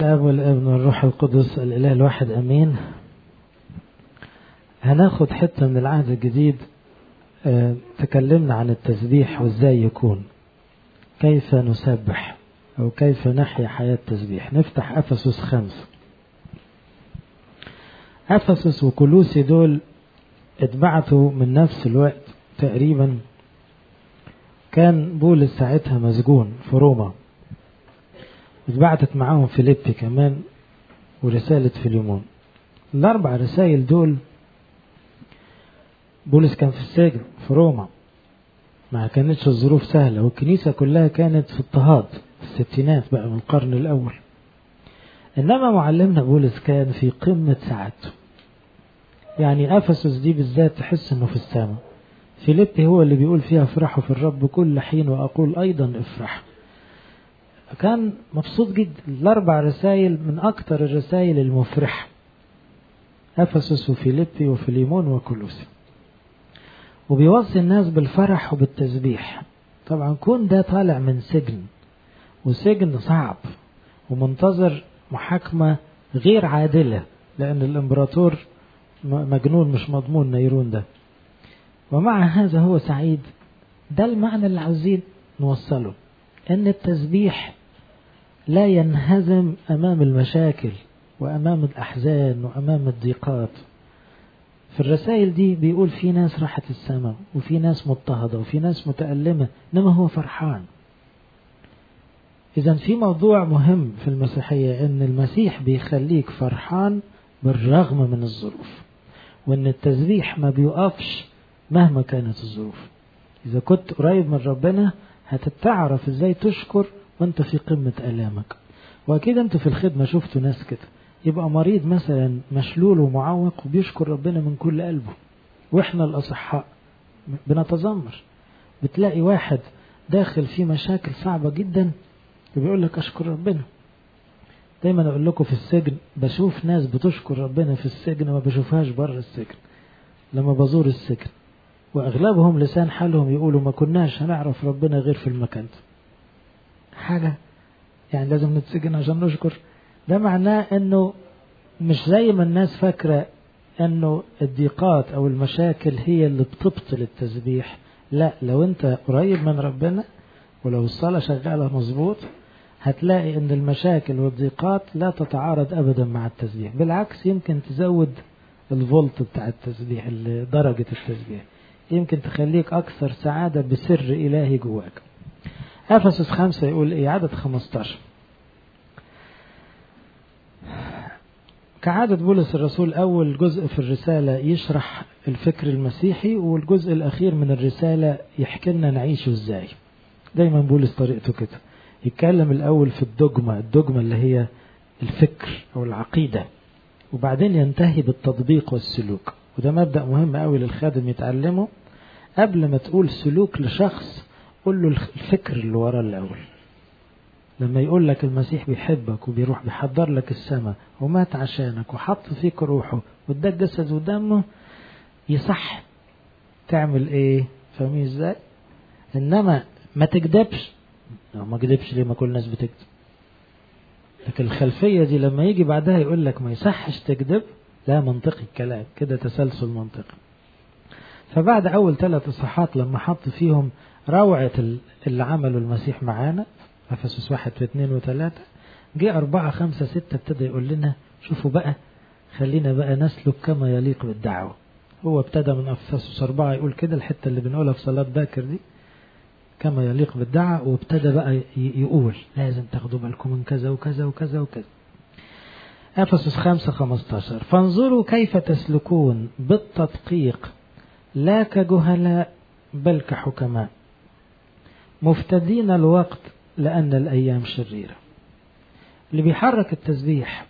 الاب والابن والروح القدس الاله الواحد امين هناخد حته من العهد الجديد آه، تكلمنا عن التسبيح وازاي يكون كيف نسبح او كيف نحيا حياه التسبيح نفتح افسس خمسه افسس وكلوسي دول اتبعتوا من نفس الوقت تقريبا كان بولس ساعتها مسجون في روما اتبعتت معاهم فيليبي كمان ورسالة فيليمون الأربع رسائل دول بولس كان في السجن في روما ما كانتش الظروف سهلة والكنيسة كلها كانت في اضطهاد في الستينات بقى من القرن الأول إنما معلمنا بولس كان في قمة سعادته يعني أفسس دي بالذات تحس إنه في السماء فيليبي هو اللي بيقول فيها افرحوا في الرب كل حين وأقول أيضا افرحوا كان مبسوط جدا الأربع رسائل من أكثر الرسائل المفرحة أفسس وفيليبي وفيليمون وكولوسي وبيوصي الناس بالفرح وبالتسبيح طبعا كون ده طالع من سجن وسجن صعب ومنتظر محاكمة غير عادلة لأن الإمبراطور مجنون مش مضمون نيرون ده ومع هذا هو سعيد ده المعنى اللي عاوزين نوصله ان التسبيح لا ينهزم امام المشاكل وامام الاحزان وامام الضيقات في الرسائل دي بيقول في ناس راحت السماء وفي ناس مضطهده وفي ناس متألمة انما هو فرحان اذا في موضوع مهم في المسيحية ان المسيح بيخليك فرحان بالرغم من الظروف وان التسبيح ما بيقفش مهما كانت الظروف اذا كنت قريب من ربنا هتتعرف ازاي تشكر وانت في قمة الامك واكيد انتوا في الخدمة شفتوا ناس كده يبقى مريض مثلا مشلول ومعوق وبيشكر ربنا من كل قلبه واحنا الاصحاء بنتذمر بتلاقي واحد داخل في مشاكل صعبة جدا وبيقول لك اشكر ربنا دايما اقول لكم في السجن بشوف ناس بتشكر ربنا في السجن ما بشوفهاش بره السجن لما بزور السجن واغلبهم لسان حالهم يقولوا ما كناش هنعرف ربنا غير في المكان ده حاجه يعني لازم نتسجن عشان نشكر ده معناه انه مش زي ما الناس فاكره انه الضيقات او المشاكل هي اللي بتبطل التسبيح لا لو انت قريب من ربنا ولو الصلاه شغاله مظبوط هتلاقي ان المشاكل والضيقات لا تتعارض ابدا مع التسبيح بالعكس يمكن تزود الفولت بتاع التسبيح درجه التسبيح يمكن تخليك أكثر سعادة بسر إلهي جواك أفسس خمسة يقول إيه عدد 15 كعادة بولس الرسول أول جزء في الرسالة يشرح الفكر المسيحي والجزء الأخير من الرسالة يحكي لنا نعيشه إزاي دايما بولس طريقته كده يتكلم الأول في الدogma الدogma اللي هي الفكر أو العقيدة وبعدين ينتهي بالتطبيق والسلوك وده مبدأ مهم قوي للخادم يتعلمه قبل ما تقول سلوك لشخص قول له الفكر اللي وراه الأول لما يقول لك المسيح بيحبك وبيروح بيحضر لك السماء ومات عشانك وحط فيك روحه واداك جسد ودمه يصح تعمل ايه فاهمين ازاي انما ما تكذبش ما كذبش ليه ما كل الناس بتكذب لكن الخلفية دي لما يجي بعدها يقول لك ما يصحش تكذب لا منطقي الكلام كده تسلسل منطقي فبعد أول ثلاث إصحاحات لما حط فيهم روعة اللي عمله المسيح معانا أفسس واحد في اثنين وثلاثة جه أربعة خمسة ستة ابتدى يقول لنا شوفوا بقى خلينا بقى نسلك كما يليق بالدعوة هو ابتدى من أفسس أربعة يقول كده الحتة اللي بنقولها في صلاة باكر دي كما يليق بالدعوة وابتدى بقى يقول لازم تاخدوا بالكم من كذا وكذا وكذا وكذا أفسس خمسة خمستاشر فانظروا كيف تسلكون بالتدقيق لا كجهلاء بل كحكماء مفتدين الوقت لأن الأيام شريرة اللي بيحرك التسبيح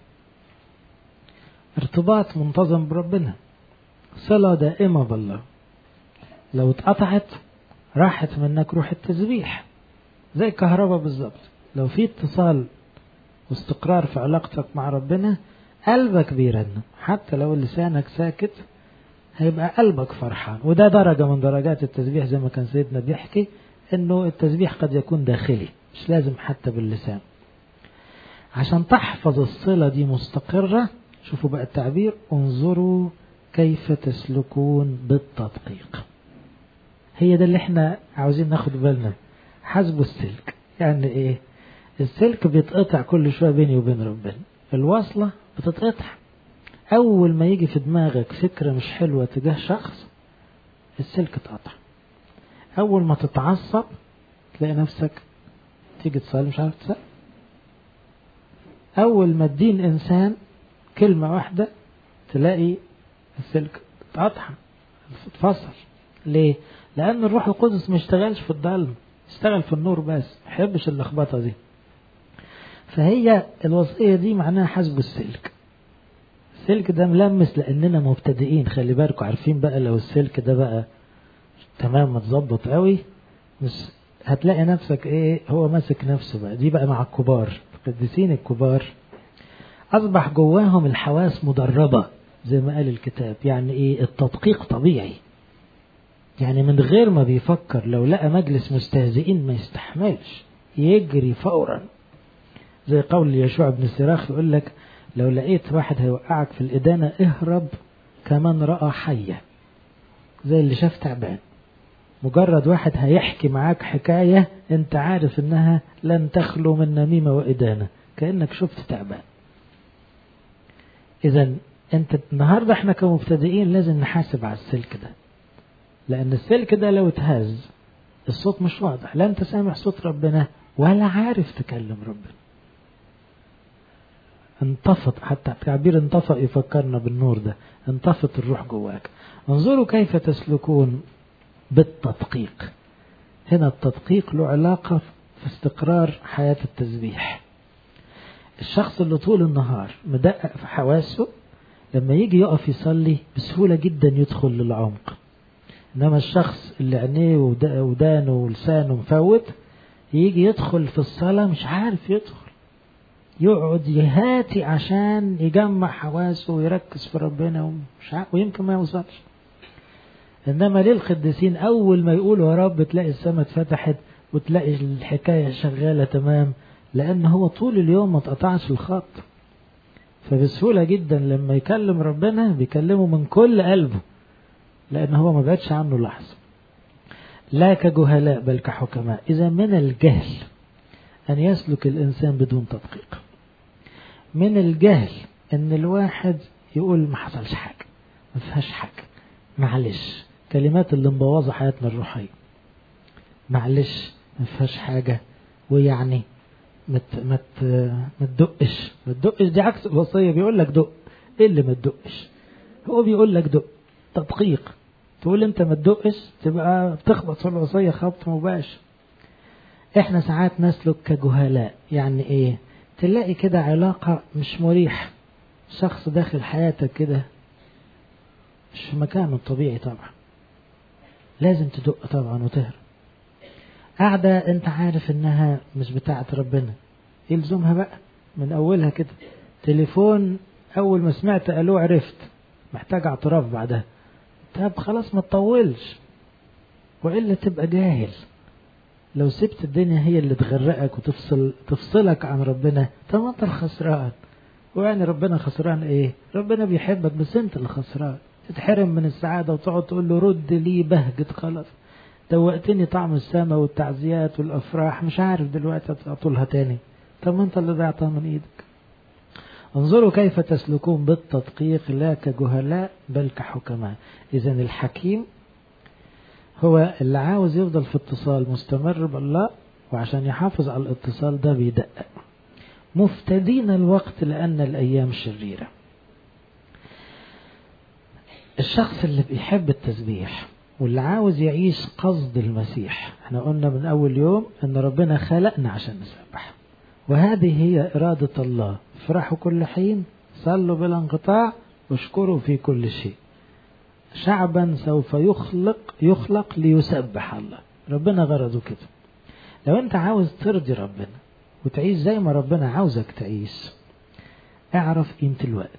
ارتباط منتظم بربنا صلة دائمة بالله لو اتقطعت راحت منك روح التسبيح زي الكهرباء بالظبط لو في اتصال واستقرار في علاقتك مع ربنا قلبك بيرن حتى لو لسانك ساكت هيبقى قلبك فرحان وده درجة من درجات التسبيح زي ما كان سيدنا بيحكي انه التسبيح قد يكون داخلي مش لازم حتى باللسان عشان تحفظ الصلة دي مستقرة شوفوا بقى التعبير انظروا كيف تسلكون بالتدقيق هي ده اللي احنا عاوزين ناخد بالنا حسبوا السلك يعني ايه السلك بيتقطع كل شوية بيني وبين ربنا الوصلة بتتقطع أول ما يجي في دماغك فكرة مش حلوة تجاه شخص السلك اتقطع أول ما تتعصب تلاقي نفسك تيجي تصلي مش عارف تصلي أول ما تدين إنسان كلمة واحدة تلاقي السلك اتقطع اتفصل ليه؟ لأن الروح القدس ما اشتغلش في الضلمة اشتغل في النور بس ما يحبش اللخبطة دي فهي الوصية دي معناها حسب السلك السلك ده ملمس لأننا مبتدئين خلي بالكم عارفين بقى لو السلك ده بقى تمام متظبط قوي مش هتلاقي نفسك ايه هو ماسك نفسه بقى دي بقى مع الكبار القديسين الكبار أصبح جواهم الحواس مدربة زي ما قال الكتاب يعني ايه التدقيق طبيعي يعني من غير ما بيفكر لو لقى مجلس مستهزئين ما يستحملش يجري فورا زي قول يشوع بن سراخ يقول لك لو لقيت واحد هيوقعك في الإدانة اهرب كمن رأى حية زي اللي شاف تعبان مجرد واحد هيحكي معاك حكاية انت عارف انها لن تخلو من نميمة وإدانة كأنك شفت تعبان إذا أنت النهاردة احنا كمبتدئين لازم نحاسب على السلك ده لأن السلك ده لو اتهز الصوت مش واضح لا أنت سامع صوت ربنا ولا عارف تكلم ربنا انطفت حتى تعبير انطفأ يفكرنا بالنور ده انطفت الروح جواك انظروا كيف تسلكون بالتدقيق هنا التدقيق له علاقة في استقرار حياة التسبيح الشخص اللي طول النهار مدقق في حواسه لما يجي يقف يصلي بسهولة جدا يدخل للعمق إنما الشخص اللي عينيه ودانه ولسانه مفوت يجي يدخل في الصلاة مش عارف يدخل يقعد يهاتي عشان يجمع حواسه ويركز في ربنا ومش عارف ويمكن ما يوصلش إنما للقديسين أول ما يقولوا يا رب تلاقي السماء اتفتحت وتلاقي الحكاية شغالة تمام لأن هو طول اليوم ما اتقطعش الخط فبسهولة جدا لما يكلم ربنا بيكلمه من كل قلبه لأن هو ما بعدش عنه لحظة لا كجهلاء بل كحكماء إذا من الجهل أن يسلك الإنسان بدون تدقيق من الجهل أن الواحد يقول ما حصلش حاجة ما فيهاش حاجة معلش كلمات اللي مبوظة حياتنا الروحية معلش ما فيهاش حاجة ويعني ما مت ما تدقش ما تدقش دي عكس الوصية بيقول لك دق ايه اللي ما تدقش هو بيقول لك دق تدقيق تقول انت ما تدقش تبقى بتخبط في الوصية خبط مباشر احنا ساعات نسلك كجهلاء يعني ايه تلاقي كده علاقة مش مريحة شخص داخل حياتك كده مش في مكانه الطبيعي طبعا لازم تدق طبعا وتهرب قاعدة انت عارف انها مش بتاعة ربنا يلزمها بقى من اولها كده تليفون اول ما سمعت الو عرفت محتاج اعتراف بعدها طب خلاص ما تطولش والا تبقى جاهل لو سبت الدنيا هي اللي تغرقك وتفصل تفصلك عن ربنا طب ما انت الخسران ويعني ربنا خسران ايه ربنا بيحبك بس انت اللي خسران تتحرم من السعادة وتقعد تقول له رد لي بهجة خلاص دوقتني طعم السماء والتعزيات والافراح مش عارف دلوقتي اطولها تاني طب ما انت اللي ضيعتها من ايدك انظروا كيف تسلكون بالتدقيق لا كجهلاء بل كحكماء اذا الحكيم هو اللي عاوز يفضل في اتصال مستمر بالله وعشان يحافظ على الاتصال ده بيدقق مفتدين الوقت لأن الأيام شريرة الشخص اللي بيحب التسبيح واللي عاوز يعيش قصد المسيح احنا قلنا من أول يوم أن ربنا خلقنا عشان نسبح وهذه هي إرادة الله افرحوا كل حين صلوا بلا انقطاع واشكروا في كل شيء شعبا سوف يخلق يخلق ليسبح الله ربنا غرضه كده لو انت عاوز ترضي ربنا وتعيش زي ما ربنا عاوزك تعيش اعرف قيمة الوقت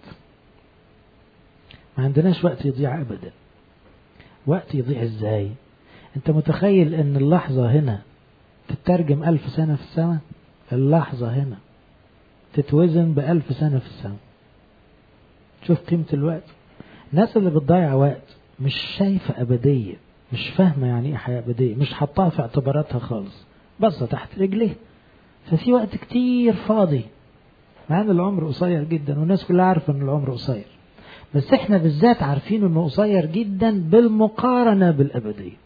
ما عندناش وقت يضيع ابدا وقت يضيع ازاي انت متخيل ان اللحظة هنا تترجم الف سنة في السماء اللحظة هنا تتوزن بألف سنة في السماء شوف قيمة الوقت الناس اللي بتضيع وقت مش شايفة أبدية مش فاهمة يعني إيه حياة أبدية مش حطاها في اعتباراتها خالص بص تحت رجليه ففي وقت كتير فاضي مع ان العمر قصير جدا والناس كلها عارفة ان العمر قصير بس احنا بالذات عارفين انه قصير جدا بالمقارنة بالأبدية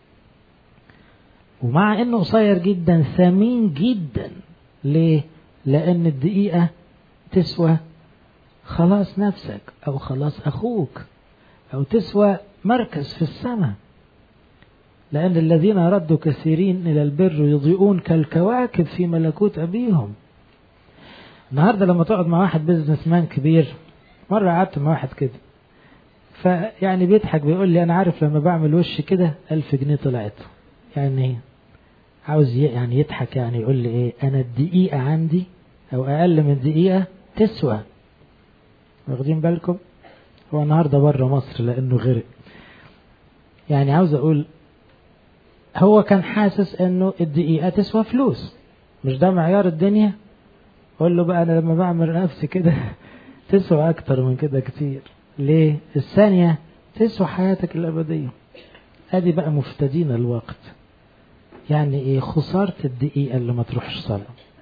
ومع انه قصير جدا ثمين جدا ليه؟ لأن الدقيقة تسوى خلاص نفسك أو خلاص أخوك أو تسوى مركز في السماء لأن الذين ردوا كثيرين إلى البر يضيئون كالكواكب في ملكوت أبيهم النهاردة لما تقعد مع واحد بزنس مان كبير مرة قعدت مع واحد كده فيعني بيضحك بيقول لي أنا عارف لما بعمل وش كده ألف جنيه طلعت يعني عاوز يعني يضحك يعني يقول لي إيه أنا الدقيقة عندي أو أقل من دقيقة تسوى واخدين بالكم هو النهاردة بره مصر لأنه غرق يعني عاوز أقول هو كان حاسس انه الدقيقة تسوى فلوس مش ده معيار الدنيا قول له بقى انا لما بعمل نفسي كده تسوى اكتر من كده كتير ليه الثانية تسوى حياتك الابدية ادي بقى مفتدين الوقت يعني ايه خسارة الدقيقة اللي ما تروحش صلاة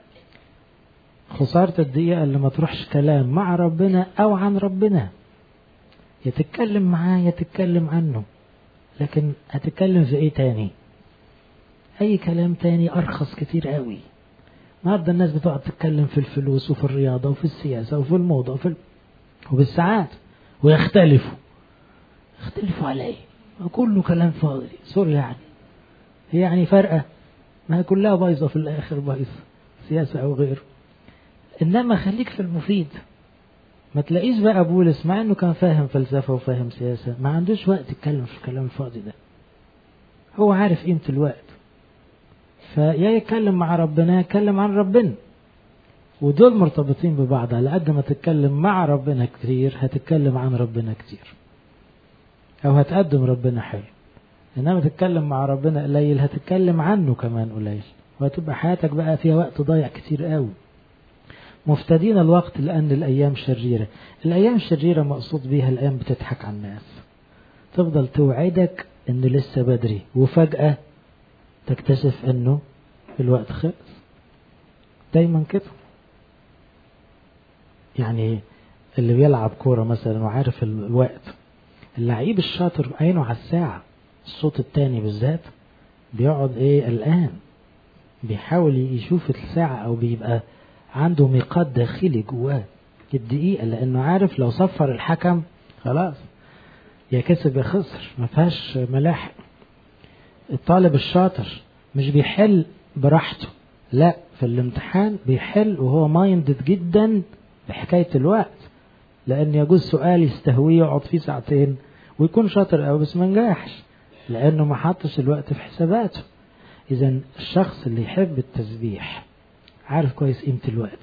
خسارة الدقيقة اللي ما تروحش كلام مع ربنا او عن ربنا يتكلم معاه يتكلم عنه لكن هتتكلم في ايه تاني اي كلام تاني ارخص كتير قوي النهارده الناس بتقعد تتكلم في الفلوس وفي الرياضة وفي السياسة وفي الموضة وفي ال... وبالساعات ويختلفوا يختلفوا على ايه كله كلام فاضي سوري يعني هي يعني فرقة ما هي كلها بايظة في الآخر بايظة سياسة أو غيره إنما خليك في المفيد ما تلاقيش بقى بولس مع إنه كان فاهم فلسفة وفاهم سياسة ما عندوش وقت يتكلم في الكلام الفاضي ده هو عارف قيمة الوقت فيا يتكلم مع ربنا يتكلم عن ربنا ودول مرتبطين ببعض على قد ما تتكلم مع ربنا كتير هتتكلم عن ربنا كتير او هتقدم ربنا حلو انما تتكلم مع ربنا قليل هتتكلم عنه كمان قليل وهتبقى حياتك بقى فيها وقت ضايع كتير قوي مفتدين الوقت لان الايام شريره الايام الشريره مقصود بيها الايام بتضحك على الناس تفضل توعدك انه لسه بدري وفجاه تكتشف انه الوقت خلص دايما كده يعني اللي بيلعب كورة مثلا وعارف الوقت اللعيب الشاطر عينه على الساعة الصوت التاني بالذات بيقعد ايه قلقان بيحاول يشوف الساعة او بيبقى عنده ميقات داخلي جواه الدقيقة لانه عارف لو صفر الحكم خلاص يا كسب يا خسر ما فيهاش ملاحق الطالب الشاطر مش بيحل براحته لا في الامتحان بيحل وهو مايندد جدا بحكاية الوقت لأن يجوز سؤال يستهويه يقعد فيه ساعتين ويكون شاطر قوي بس ما نجحش لأنه ما حطش الوقت في حساباته إذا الشخص اللي يحب التسبيح عارف كويس قيمة الوقت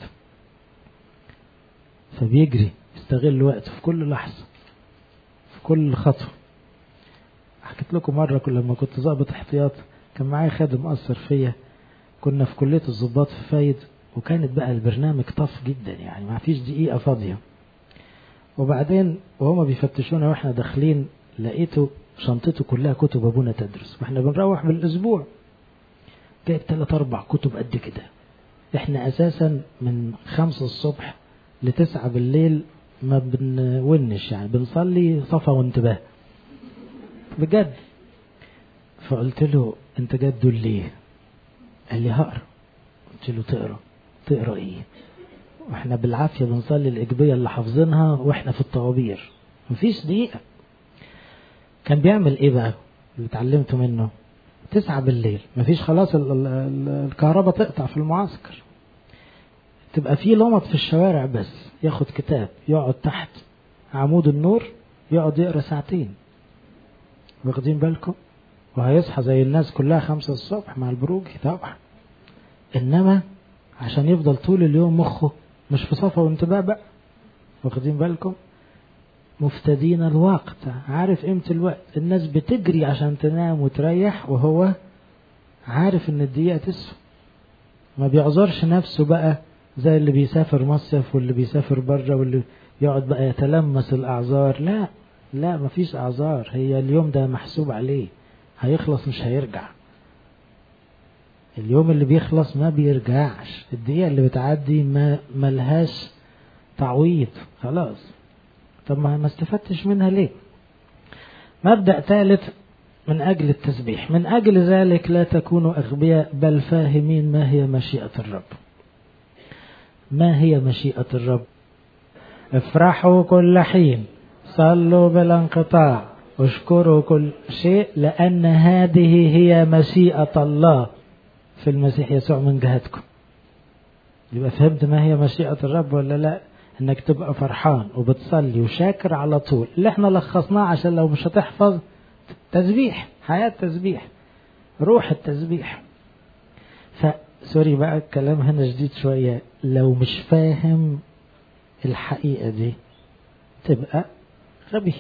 فبيجري يستغل وقته في كل لحظة في كل خطوة حكيت لكم مرة لما كنت ظابط احتياط كان معايا خادم أثر فيا كنا في كلية الضباط في فايد وكانت بقى البرنامج طف جدا يعني ما فيش دقيقة فاضية وبعدين وهما بيفتشونا واحنا داخلين لقيته شنطته كلها كتب ابونا تدرس واحنا بنروح بالاسبوع جايب ثلاث اربع كتب قد كده احنا اساسا من خمسة الصبح لتسعة بالليل ما بنونش يعني بنصلي صفا وانتباه بجد فقلت له انت جايب دول ليه قال لي هقرا قلت له تقرا تقرا ايه واحنا بالعافيه بنصلي الاجبيه اللي حافظينها واحنا في الطوابير مفيش دقيقه كان بيعمل ايه بقى اللي اتعلمته منه تسعة بالليل مفيش خلاص ال ال ال الكهرباء تقطع في المعسكر تبقى في لمط في الشوارع بس ياخد كتاب يقعد تحت عمود النور يقعد يقرا ساعتين واخدين بالكم وهيصحى زي الناس كلها خمسة الصبح مع البروج طبعا انما عشان يفضل طول اليوم مخه مش في صفا وانتباه بقى واخدين بالكم مفتدين الوقت عارف قيمة الوقت الناس بتجري عشان تنام وتريح وهو عارف ان الدقيقة تسوى ما بيعذرش نفسه بقى زي اللي بيسافر مصيف واللي بيسافر بره واللي يقعد بقى يتلمس الأعذار لا لا مفيش أعذار هي اليوم ده محسوب عليه هيخلص مش هيرجع اليوم اللي بيخلص ما بيرجعش الدقيقة اللي بتعدي ما ملهاش تعويض خلاص طب ما ما استفدتش منها ليه مبدأ ثالث من أجل التسبيح من أجل ذلك لا تكونوا أغبياء بل فاهمين ما هي مشيئة الرب ما هي مشيئة الرب افرحوا كل حين صلوا بلا انقطاع اشكروا كل شيء لأن هذه هي مشيئة الله في المسيح يسوع من جهتكم يبقى فهمت ما هي مشيئة الرب ولا لا انك تبقى فرحان وبتصلي وشاكر على طول اللي احنا لخصناه عشان لو مش هتحفظ تسبيح حياة تسبيح روح التسبيح فسوري بقى الكلام هنا جديد شوية لو مش فاهم الحقيقة دي تبقى غبي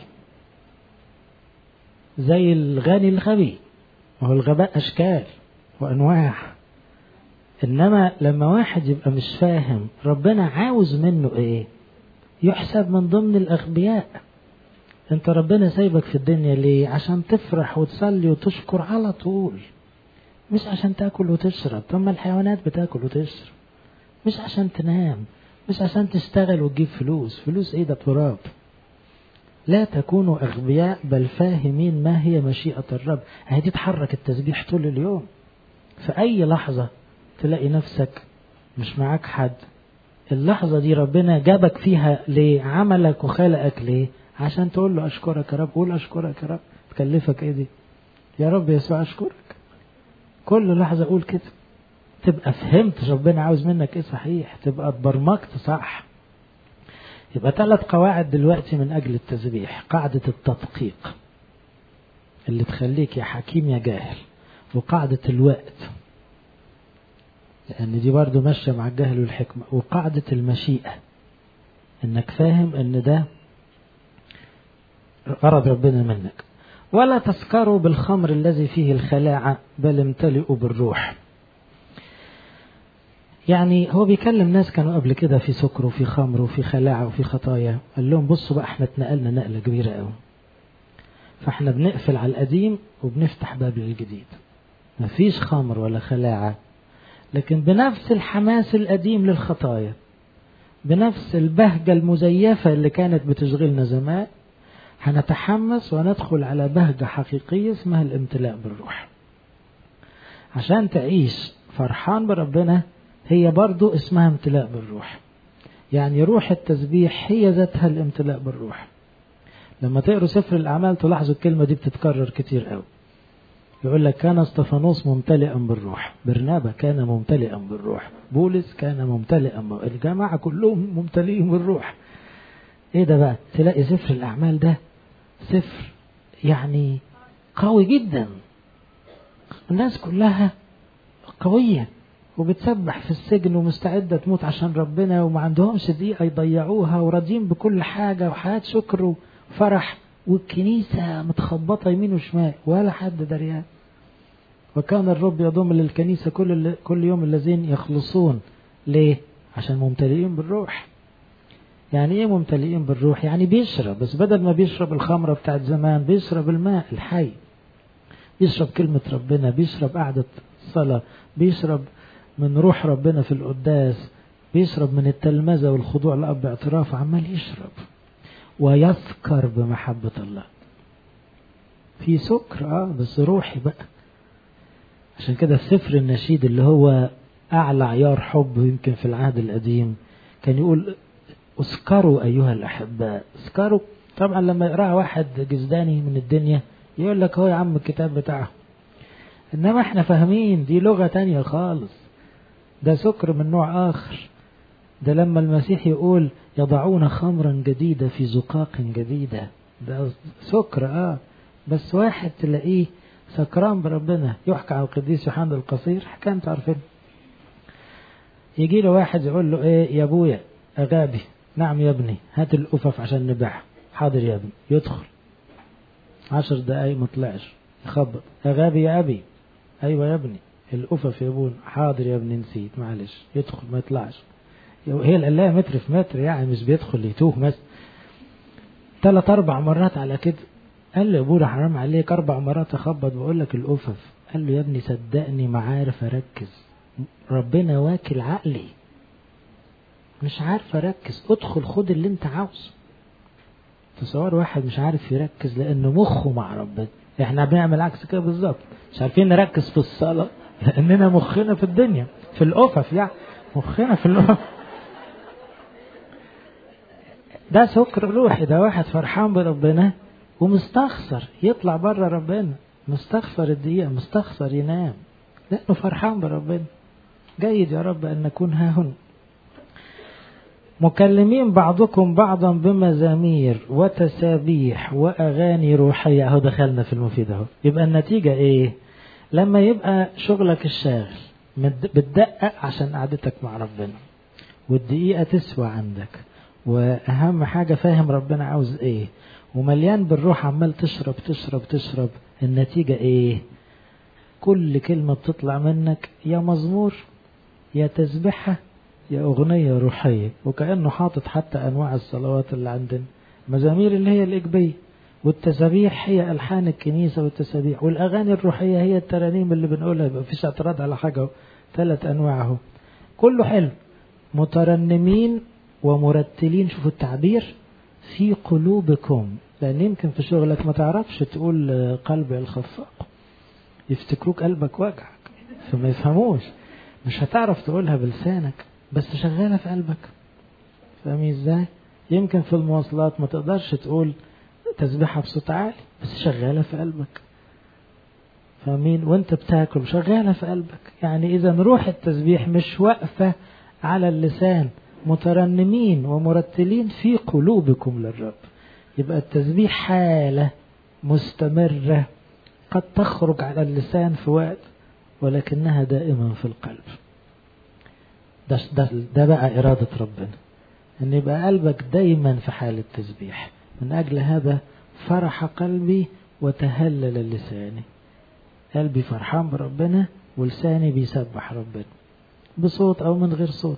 زي الغني الغبي وهو الغباء أشكال وأنواع إنما لما واحد يبقى مش فاهم ربنا عاوز منه إيه يحسب من ضمن الأغبياء انت ربنا سايبك في الدنيا ليه عشان تفرح وتصلي وتشكر على طول مش عشان تاكل وتشرب طب ما الحيوانات بتاكل وتشرب مش عشان تنام مش عشان تشتغل وتجيب فلوس فلوس ايه ده تراب لا تكونوا اغبياء بل فاهمين ما هي مشيئة الرب هي دي تحرك التسبيح طول اليوم في اي لحظة تلاقي نفسك مش معاك حد اللحظة دي ربنا جابك فيها ليه عملك وخلقك ليه عشان تقول له أشكرك يا رب قول أشكرك يا رب تكلفك إيه دي يا رب يسوع أشكرك كل لحظة أقول كده تبقى فهمت ربنا عاوز منك إيه صحيح تبقى اتبرمجت صح يبقى ثلاث قواعد دلوقتي من أجل التسبيح قاعدة التدقيق اللي تخليك يا حكيم يا جاهل وقاعدة الوقت لأن دي برضو ماشية مع الجهل والحكمة وقاعدة المشيئة إنك فاهم إن ده غرض ربنا منك ولا تسكروا بالخمر الذي فيه الخلاعة بل امتلئوا بالروح يعني هو بيكلم ناس كانوا قبل كده في سكر وفي خمر وفي خلاعة وفي خطايا قال لهم بصوا بقى احنا اتنقلنا نقلة كبيرة قوي فاحنا بنقفل على القديم وبنفتح باب للجديد مفيش خمر ولا خلاعة لكن بنفس الحماس القديم للخطايا بنفس البهجة المزيفة اللي كانت بتشغلنا زمان هنتحمس وندخل على بهجة حقيقية اسمها الامتلاء بالروح عشان تعيش فرحان بربنا هي برضو اسمها امتلاء بالروح يعني روح التسبيح هي ذاتها الامتلاء بالروح لما تقروا سفر الأعمال تلاحظوا الكلمة دي بتتكرر كتير قوي يقول لك كان استفانوس ممتلئا بالروح برنابا كان ممتلئا بالروح بولس كان ممتلئا الجماعة كلهم ممتلئين بالروح ايه ده بقى تلاقي سفر الأعمال ده سفر يعني قوي جدا الناس كلها قوية وبتسبح في السجن ومستعدة تموت عشان ربنا وما عندهمش دقيقة يضيعوها وراضيين بكل حاجة وحياة شكر وفرح والكنيسة متخبطة يمين وشمال ولا حد دريان وكان الرب يضم للكنيسة كل كل يوم الذين يخلصون ليه؟ عشان ممتلئين بالروح يعني ايه ممتلئين بالروح يعني بيشرب بس بدل ما بيشرب الخمرة بتاعت زمان بيشرب الماء الحي بيشرب كلمة ربنا بيشرب قعدة الصلاة بيشرب من روح ربنا في القداس بيشرب من التلمذة والخضوع لأب باعتراف عمال يشرب ويسكر بمحبة الله في سكر اه بس روحي بقى عشان كده السفر النشيد اللي هو أعلى عيار حب يمكن في العهد القديم كان يقول اسكروا أيها الأحباء اسكروا طبعا لما يقرأها واحد جزداني من الدنيا يقول لك هو يا عم الكتاب بتاعه إنما احنا فاهمين دي لغة تانية خالص ده سكر من نوع آخر ده لما المسيح يقول يضعون خمرا جديدة في زقاق جديدة ده سكر اه بس واحد تلاقيه سكران بربنا يحكى عن القديس يوحنا القصير حكاية انتوا عارفين يجي له واحد يقول له ايه يا ابويا اغابي نعم يا ابني هات الأفف عشان نبيعها حاضر يا ابني يدخل عشر دقايق ما طلعش يخبط أغابي يا أبي أيوة يا ابني الأفف يا ابونا حاضر يا ابني نسيت معلش يدخل ما يطلعش هي القلاية متر في متر يعني مش بيدخل يتوه مثلا ثلاث أربع مرات على كده قال له يا ابونا حرام عليك أربع مرات أخبط بقول لك الأفف قال له يا ابني صدقني ما عارف أركز ربنا واكل عقلي مش عارف أركز ادخل خد اللي أنت عاوزه تصور واحد مش عارف يركز لأنه مخه مع ربنا احنا بنعمل عكس كده بالظبط مش عارفين نركز في الصلاة لأننا مخنا في الدنيا في الأفف يعني مخنا في الأفف ده سكر روحي ده واحد فرحان بربنا ومستخسر يطلع بره ربنا مستخسر الدقيقة مستخسر ينام لأنه فرحان بربنا جيد يا رب أن نكون ها هنا مكلمين بعضكم بعضا بمزامير وتسابيح وأغاني روحية أهو دخلنا في المفيد أهو يبقى النتيجة إيه لما يبقى شغلك الشاغل بتدقق عشان قعدتك مع ربنا والدقيقة تسوى عندك وأهم حاجة فاهم ربنا عاوز إيه ومليان بالروح عمال تشرب تشرب تشرب النتيجة إيه كل كلمة بتطلع منك يا مزمور يا تسبحة يا أغنية روحية وكأنه حاطط حتى أنواع الصلوات اللي عندنا مزامير اللي هي الإجبية والتسابيح هي ألحان الكنيسة والتسابيح والأغاني الروحية هي الترانيم اللي بنقولها يبقى فيش اعتراض على حاجة ثلاث أنواع اهو كله حلو مترنمين ومرتلين شوفوا التعبير في قلوبكم لأن يمكن في شغلك ما تعرفش تقول قلبي الخفاق يفتكروك قلبك وجعك فما يفهموش مش هتعرف تقولها بلسانك بس شغالة في قلبك فاهمين ازاي يمكن في المواصلات ما تقدرش تقول تسبيحة بصوت عالي بس شغالة في قلبك فاهمين وانت بتاكل شغالة في قلبك يعني اذا روح التسبيح مش واقفة على اللسان مترنمين ومرتلين في قلوبكم للرب يبقى التسبيح حالة مستمرة قد تخرج على اللسان في وقت ولكنها دائما في القلب ده, ده, ده بقى إرادة ربنا أن يبقى قلبك دايما في حالة تسبيح من أجل هذا فرح قلبي وتهلل لساني قلبي فرحان بربنا ولساني بيسبح ربنا بصوت أو من غير صوت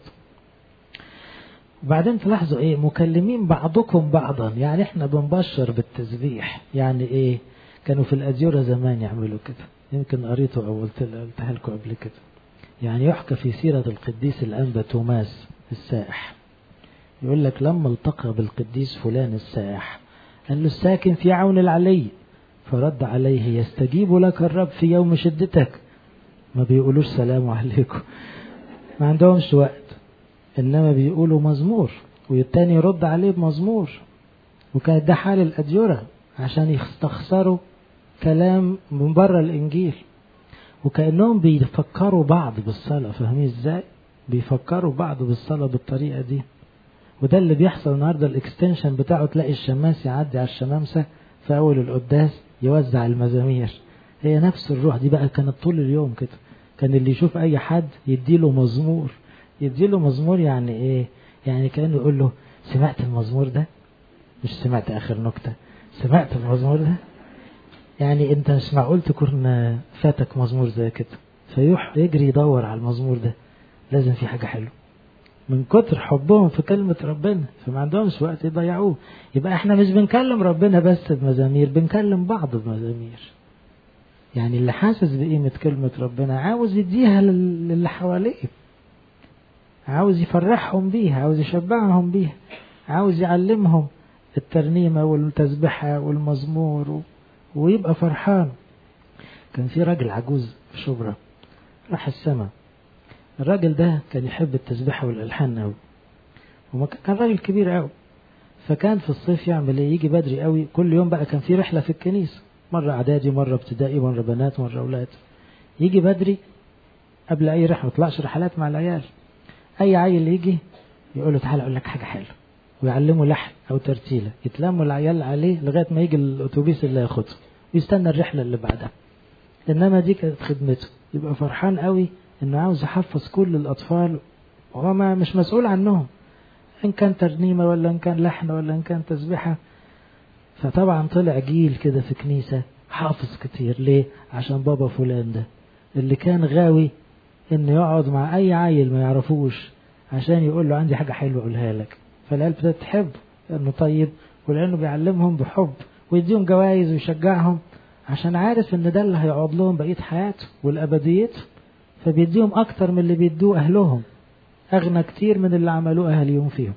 وبعدين تلاحظوا ايه مكلمين بعضكم بعضا يعني احنا بنبشر بالتسبيح يعني ايه كانوا في الأديرة زمان يعملوا كده يمكن قريته أو قلتها لكم قبل كده يعني يحكى في سيرة القديس الأنبا توماس السائح يقول لك لما التقى بالقديس فلان السائح قال له الساكن في عون العلي فرد عليه يستجيب لك الرب في يوم شدتك ما بيقولوش سلام عليكم ما عندهمش وقت إنما بيقولوا مزمور والتاني يرد عليه بمزمور وكان ده حال الأديرة عشان يستخسروا كلام من بره الإنجيل وكأنهم بيفكروا بعض بالصلاة فاهمين ازاي بيفكروا بعض بالصلاة بالطريقة دي وده اللي بيحصل النهاردة الاكستنشن بتاعه تلاقي الشماس يعدي على الشمامسة في أول القداس يوزع المزامير هي نفس الروح دي بقى كانت طول اليوم كده كان اللي يشوف أي حد يديله مزمور يديله مزمور يعني إيه يعني كأنه يقول له سمعت المزمور ده مش سمعت آخر نكتة سمعت المزمور ده يعني انت مش معقول تكون فاتك مزمور زي كده فيروح يجري يدور على المزمور ده لازم في حاجة حلوة من كتر حبهم في كلمة ربنا فما عندهمش وقت يضيعوه يبقى احنا مش بنكلم ربنا بس بمزامير بنكلم بعض بمزامير يعني اللي حاسس بقيمة كلمة ربنا عاوز يديها للي حواليه عاوز يفرحهم بيها عاوز يشبعهم بيها عاوز يعلمهم الترنيمة والتسبحة والمزمور و... ويبقى فرحان كان في راجل عجوز في شبرا راح السما الراجل ده كان يحب التسبيحة والألحان أوي وكان راجل كبير أوي فكان في الصيف يعمل ايه يجي بدري قوي كل يوم بقى كان في رحلة في الكنيسة مرة إعدادي مرة ابتدائي مرة بنات مرة أولاد يجي بدري قبل أي رحلة ما يطلعش رحلات مع العيال أي عيل يجي يقول له تعالى أقول لك حاجة حلوة ويعلمه لحن أو ترتيلة يتلموا العيال عليه لغاية ما يجي الأتوبيس اللي ياخده ويستنى الرحلة اللي بعدها إنما دي كانت خدمته يبقى فرحان قوي إنه عاوز يحفظ كل الأطفال وهو ما مش مسؤول عنهم إن كان ترنيمة ولا إن كان لحن ولا إن كان تسبيحة فطبعا طلع جيل كده في كنيسة حافظ كتير ليه عشان بابا فلان ده اللي كان غاوي إنه يقعد مع أي عيل ما يعرفوش عشان يقول له عندي حاجة حلوة أقولها لك فالعيال ابتدت تحبه لأنه طيب ولأنه بيعلمهم بحب ويديهم جوائز ويشجعهم عشان عارف إن ده اللي هيقعد لهم بقية حياته والأبديته فبيديهم أكتر من اللي بيدوه أهلهم أغنى كتير من اللي عملوه أهليهم فيهم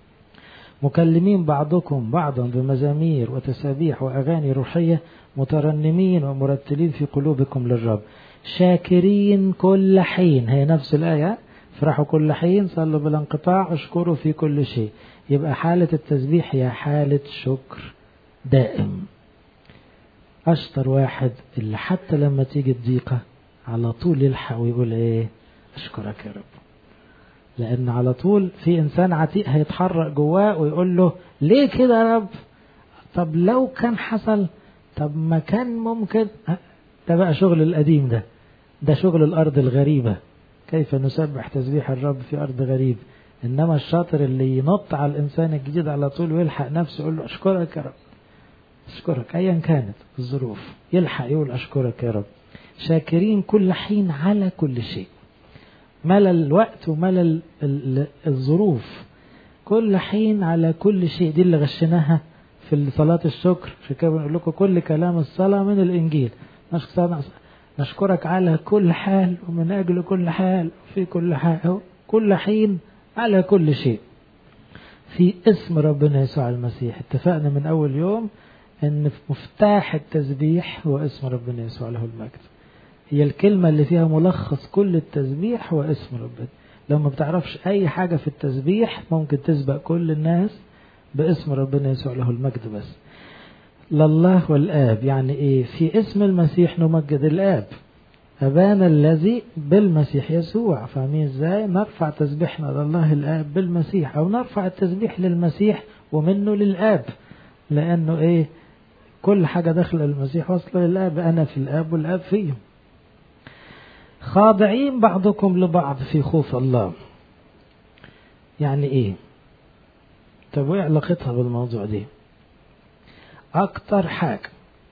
مكلمين بعضكم بعضا بمزامير وتسابيح وأغاني روحية مترنمين ومرتلين في قلوبكم للرب شاكرين كل حين هي نفس الآية افرحوا كل حين صلوا بلا انقطاع اشكروا في كل شيء يبقى حالة التسبيح هي حالة شكر دائم أشطر واحد اللي حتى لما تيجي الضيقة على طول يلحق ويقول ايه اشكرك يا رب لان على طول في انسان عتيق هيتحرك جواه ويقول له ليه كده يا رب طب لو كان حصل طب ما كان ممكن ده بقى شغل القديم ده ده شغل الارض الغريبة كيف نسبح تسبيح الرب في ارض غريب انما الشاطر اللي ينط على الانسان الجديد على طول ويلحق نفسه يقول له اشكرك يا رب اشكرك ايا كانت الظروف يلحق يقول اشكرك يا رب شاكرين كل حين على كل شيء ملل الوقت وملل الظروف كل حين على كل شيء دي اللي غشناها في صلاة الشكر عشان كده بنقول لكم كل كلام الصلاة من الإنجيل نشكرك على كل حال ومن أجل كل حال في كل حال كل حين على كل شيء في اسم ربنا يسوع المسيح اتفقنا من أول يوم أن مفتاح التسبيح هو اسم ربنا يسوع له المجد هي الكلمة اللي فيها ملخص كل التسبيح هو اسم ربنا لو ما بتعرفش أي حاجة في التسبيح ممكن تسبق كل الناس باسم ربنا يسوع له المجد بس لله والآب يعني إيه في اسم المسيح نمجد الآب أبانا الذي بالمسيح يسوع فاهمين إزاي نرفع تسبيحنا لله الآب بالمسيح أو نرفع التسبيح للمسيح ومنه للآب لأنه إيه كل حاجة داخل المسيح وصل للآب أنا في الآب والآب فيه خاضعين بعضكم لبعض في خوف الله يعني ايه طب وايه علاقتها بالموضوع دي اكتر حاجة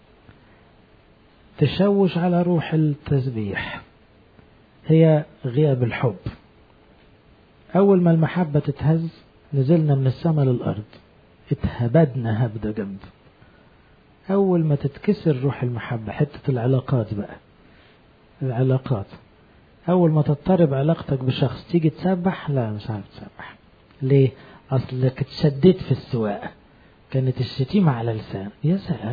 تشوش على روح التسبيح هي غياب الحب اول ما المحبة تتهز نزلنا من السماء للارض اتهبدنا هبدة جنب اول ما تتكسر روح المحبة حتة العلاقات بقى العلاقات أول ما تضطرب علاقتك بشخص تيجي تسبح لا مش عارف تسبح ليه أصلك اتشديت في السواقة كانت الشتيمة على لسان يا سلام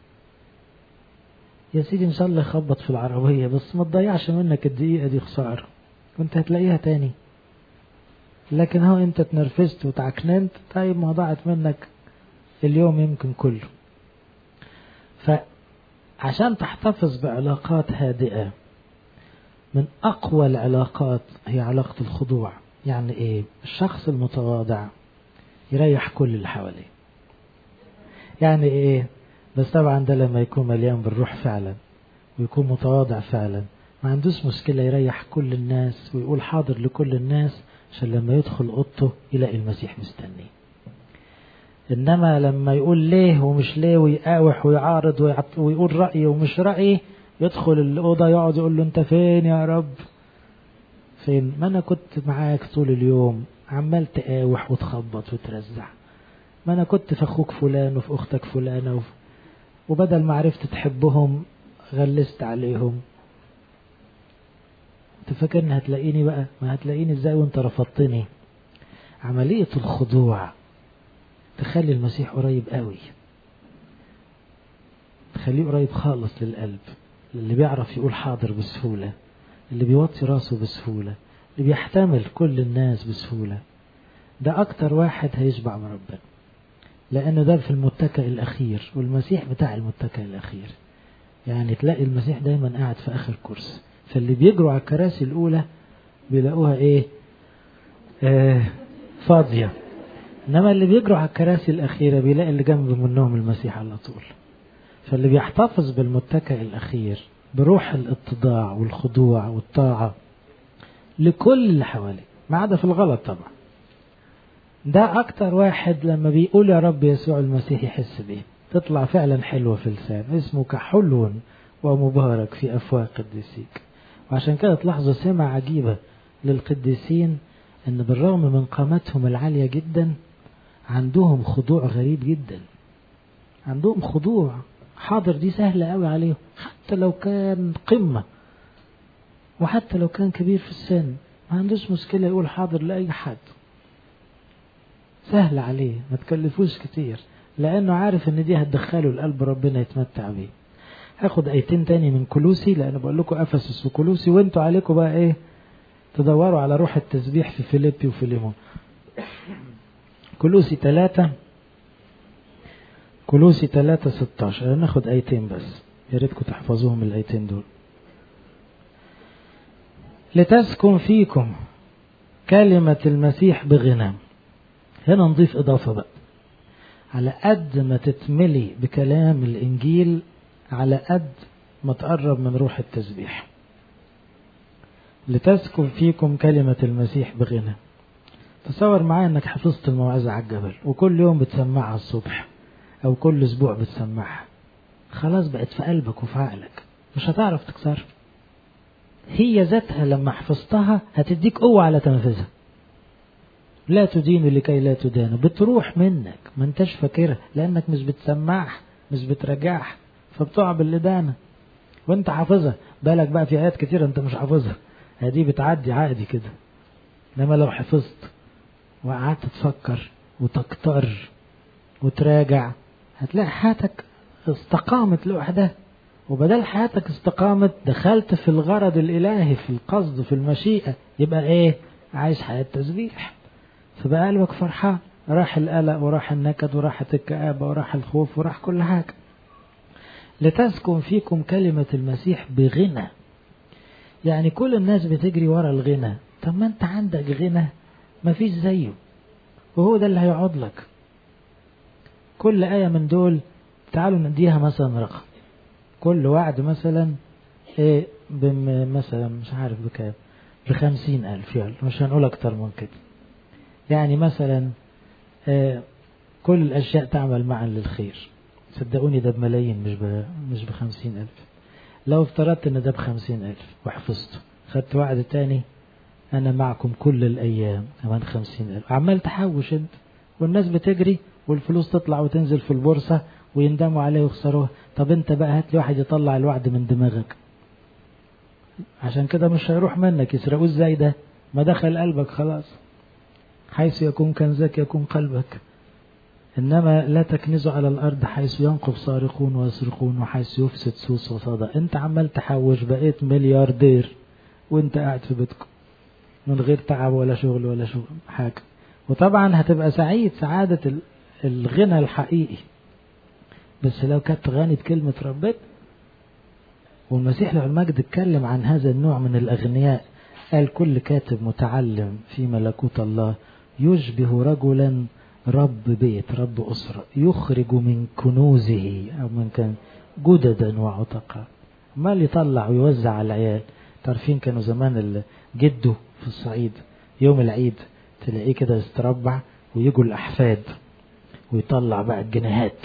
يا سيدي إن شاء الله يخبط في العربية بس ما تضيعش منك الدقيقة دي خسارة كنت هتلاقيها تاني لكن هو انت اتنرفزت وتعكننت طيب ما ضاعت منك اليوم يمكن كله فعشان تحتفظ بعلاقات هادئة من أقوى العلاقات هي علاقة الخضوع يعني إيه الشخص المتواضع يريح كل اللي حواليه يعني إيه بس طبعا ده لما يكون مليان بالروح فعلا ويكون متواضع فعلا ما عندوش مشكلة يريح كل الناس ويقول حاضر لكل الناس عشان لما يدخل أوضته يلاقي المسيح مستنيه إنما لما يقول ليه ومش ليه ويقاوح ويعارض ويقول رأيه ومش رأيه يدخل الأوضة يقعد يقول له أنت فين يا رب فين ما أنا كنت معاك طول اليوم عمال تقاوح وتخبط وترزع ما أنا كنت في أخوك فلان وفي أختك فلانة وف... وبدل ما عرفت تحبهم غلست عليهم انت فاكرني هتلاقيني بقى ما هتلاقيني ازاي وانت رفضتني عملية الخضوع تخلي المسيح قريب قوي تخليه قريب خالص للقلب اللي بيعرف يقول حاضر بسهولة اللي بيوطي راسه بسهولة اللي بيحتمل كل الناس بسهولة ده أكتر واحد هيشبع من ربنا لأنه ده في المتكئ الأخير والمسيح بتاع المتكئ الأخير يعني تلاقي المسيح دايما قاعد في آخر كرسي فاللي بيجروا على الكراسي الأولى بيلاقوها إيه آه فاضية إنما اللي بيجروا على الكراسي الأخيرة بيلاقي اللي جنب منهم المسيح على طول فاللي بيحتفظ بالمتكئ الأخير بروح الاتضاع والخضوع والطاعة لكل اللي حواليه ما عدا في الغلط طبعا ده أكتر واحد لما بيقول يا رب يسوع المسيح يحس بيه تطلع فعلا حلوة في لسان اسمك حلو ومبارك في أفواه قديسيك وعشان كده تلاحظوا سمة عجيبة للقديسين ان بالرغم من قامتهم العالية جدا عندهم خضوع غريب جدا عندهم خضوع حاضر دي سهلة قوي عليهم حتى لو كان قمة وحتى لو كان كبير في السن ما عندوش مشكلة يقول حاضر لأي حد سهل عليه ما تكلفوش كتير لأنه عارف إن دي هتدخله لقلب ربنا يتمتع بيه هاخد آيتين تاني من كلوسي لأن بقول لكم أفسس وكلوسي وانتوا عليكم بقى إيه تدوروا على روح التسبيح في فيليبي وفيليمون كلوسي ثلاثة كلوسي ثلاثة ستاشر ناخد آيتين بس يا ريتكم تحفظوهم الآيتين دول لتسكن فيكم كلمة المسيح بغنى هنا نضيف إضافة بقى على قد ما تتملي بكلام الإنجيل على قد ما تقرب من روح التسبيح لتسكن فيكم كلمة المسيح بغنى تصور معايا انك حفظت الموعظة على الجبل وكل يوم بتسمعها الصبح او كل اسبوع بتسمعها خلاص بقت في قلبك وفي عقلك مش هتعرف تكسرها هي ذاتها لما حفظتها هتديك قوة على تنفيذها لا تدين لكي لا تدان بتروح منك ما انتش فاكرها لانك مش بتسمعها مش بتراجعها فبتقع بالإدانة وانت حافظها بالك بقى في آيات كتير انت مش حافظها هذه بتعدي عادي كده انما لو حفظت وقعدت تفكر وتكتر وتراجع هتلاقي حياتك استقامت لوحدها وبدل حياتك استقامت دخلت في الغرض الإلهي في القصد في المشيئة يبقى ايه عايش حياة تسبيح فبقى قلبك فرحان راح القلق وراح النكد وراحت الكآبة وراح الخوف وراح كل حاجة لتسكن فيكم كلمة المسيح بغنى يعني كل الناس بتجري ورا الغنى طب ما انت عندك غنى مفيش زيه وهو ده اللي هيقعد لك كل آية من دول تعالوا نديها مثلا رقم كل وعد مثلا ايه بم مثلا مش عارف بكام بخمسين ألف يلا مش هنقول أكتر من كده يعني مثلا ايه كل الأشياء تعمل معا للخير صدقوني ده بملايين مش ب... مش بخمسين ألف لو افترضت ان ده بخمسين ألف وحفظته خدت وعد تاني أنا معكم كل الأيام كمان خمسين ألف عمال تحوش أنت والناس بتجري والفلوس تطلع وتنزل في البورصة ويندموا عليه ويخسروها طب أنت بقى هات لي واحد يطلع الوعد من دماغك عشان كده مش هيروح منك يسرقوه ازاي ده ما دخل قلبك خلاص حيث يكون كنزك يكون قلبك إنما لا تكنزوا على الأرض حيث ينقب سارقون ويسرقون وحيث يفسد سوس وصدى أنت عمال تحوش بقيت ملياردير وأنت قاعد في بيتكم من غير تعب ولا شغل ولا شغل حاجة وطبعا هتبقى سعيد سعادة الغنى الحقيقي بس لو كانت غني بكلمة ربنا والمسيح له المجد اتكلم عن هذا النوع من الأغنياء قال كل كاتب متعلم في ملكوت الله يشبه رجلا رب بيت رب أسرة يخرج من كنوزه أو من كان جددا وعتقا مال يطلع ويوزع على العيال تعرفين كانوا زمان جده في الصعيد يوم العيد تلاقيه كده يستربع ويجوا الأحفاد ويطلع بقى الجنيهات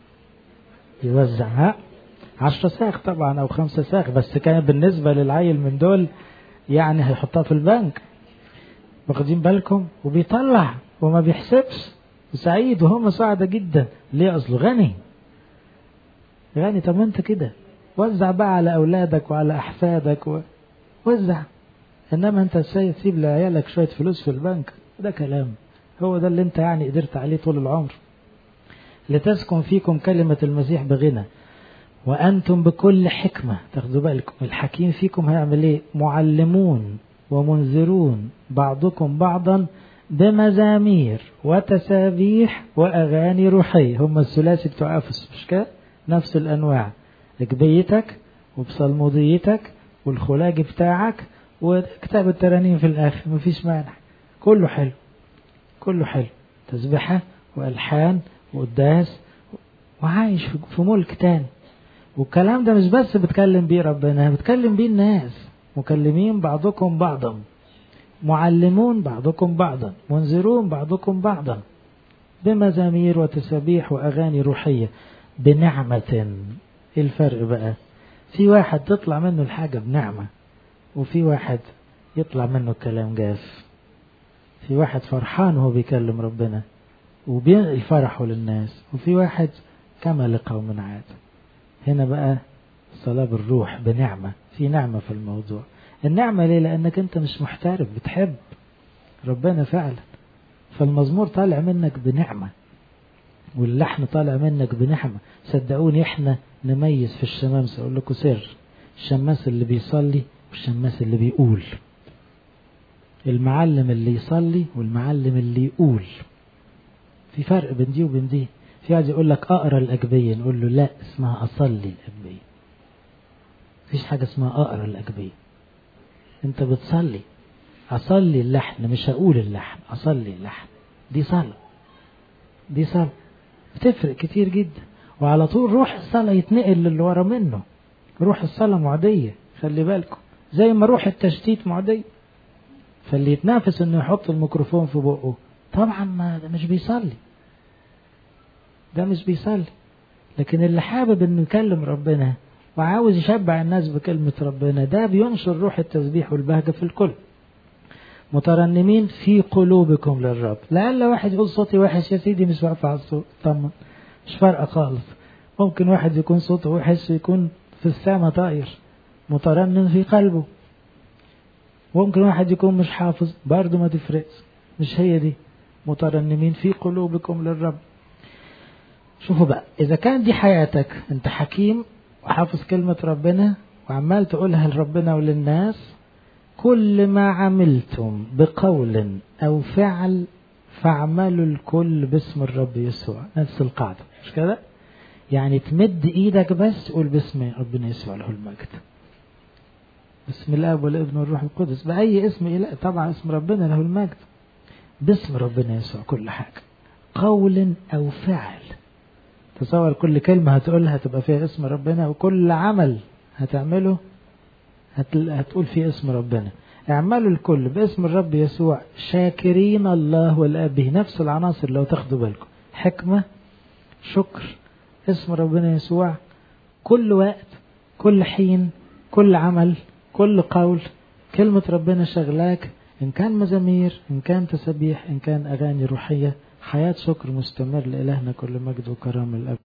يوزعها عشرة ساخ طبعا أو خمسة ساخ بس كان بالنسبة للعيل من دول يعني هيحطها في البنك واخدين بالكم وبيطلع وما بيحسبش وسعيد وهم سعدة جدا ليه أصله غني غني طب انت كده وزع بقى على أولادك وعلى أحفادك و... وزع إنما أنت تسيب لعيالك شوية فلوس في البنك ده كلام هو ده اللي أنت يعني قدرت عليه طول العمر لتسكن فيكم كلمة المسيح بغنى وأنتم بكل حكمة تاخدوا بالكم الحكيم فيكم هيعمل إيه معلمون ومنذرون بعضكم بعضا بمزامير وتسابيح وأغاني روحية هم الثلاثي بتوع أفس مش كده نفس الأنواع ركبيتك وبصلموديتك والخلاج بتاعك وكتاب الترانيم في الآخر مفيش مانع كله حلو كله حلو تسبحة وألحان وقداس وعايش في ملك تاني والكلام ده مش بس بتكلم بيه ربنا بتكلم بيه الناس مكلمين بعضكم بعضا معلمون بعضكم بعضا منذرون بعضكم بعضا بمزامير وتسابيح وأغاني روحية بنعمة ايه الفرق بقى في واحد تطلع منه الحاجة بنعمة وفي واحد يطلع منه الكلام جاف في واحد فرحان وهو بيكلم ربنا وبينقل فرحه للناس وفي واحد كما لقوم عاد هنا بقى صلاة بالروح بنعمة في نعمة في الموضوع النعمة ليه لأنك أنت مش محترف بتحب ربنا فعلا فالمزمور طالع منك بنعمة واللحن طالع منك بنعمة صدقوني احنا نميز في الشمامسة أقول لكم سر الشماس اللي بيصلي والشماس اللي بيقول المعلم اللي يصلي والمعلم اللي يقول في فرق بين دي وبين دي في واحد يقول لك اقرا الاجبيه نقول له لا اسمها اصلي الاجبيه مفيش حاجه اسمها اقرا الاجبيه انت بتصلي اصلي اللحن مش هقول اللحن اصلي اللحن دي صلاه دي صلاه بتفرق كتير جدا وعلى طول روح الصلاه يتنقل للي ورا منه روح الصلاه معديه خلي بالكم زي ما روح التشتيت معديه فاللي يتنافس انه يحط الميكروفون في بقه طبعا ما ده مش بيصلي ده مش بيصلي لكن اللي حابب انه يكلم ربنا وعاوز يشبع الناس بكلمة ربنا ده بينشر روح التسبيح والبهجة في الكل مترنمين في قلوبكم للرب لعل واحد يقول صوتي وحش يا سيدي مش واقف على الصوت طبعا مش فارقة خالص ممكن واحد يكون صوته وحش يكون في السماء طاير مترنم في قلبه ممكن واحد يكون مش حافظ برضه ما تفرقش مش هي دي مترنمين في قلوبكم للرب شوفوا بقى إذا كان دي حياتك أنت حكيم وحافظ كلمة ربنا وعمال تقولها لربنا وللناس كل ما عملتم بقول أو فعل فاعملوا الكل باسم الرب يسوع نفس القاعدة مش كده؟ يعني تمد ايدك بس تقول باسم ربنا يسوع له المجد باسم الاب والابن والروح القدس باي اسم اله طبعا اسم ربنا له المجد باسم ربنا يسوع كل حاجه قول او فعل تصور كل كلمه هتقولها تبقى فيها اسم ربنا وكل عمل هتعمله هتقول فيه اسم ربنا اعملوا الكل باسم الرب يسوع شاكرين الله والاب به نفس العناصر لو تاخدوا بالكم حكمه شكر اسم ربنا يسوع كل وقت كل حين كل عمل كل قول كلمة ربنا شغلاك إن كان مزامير إن كان تسبيح إن كان أغاني روحية حياة شكر مستمر لإلهنا كل مجد وكرم الأب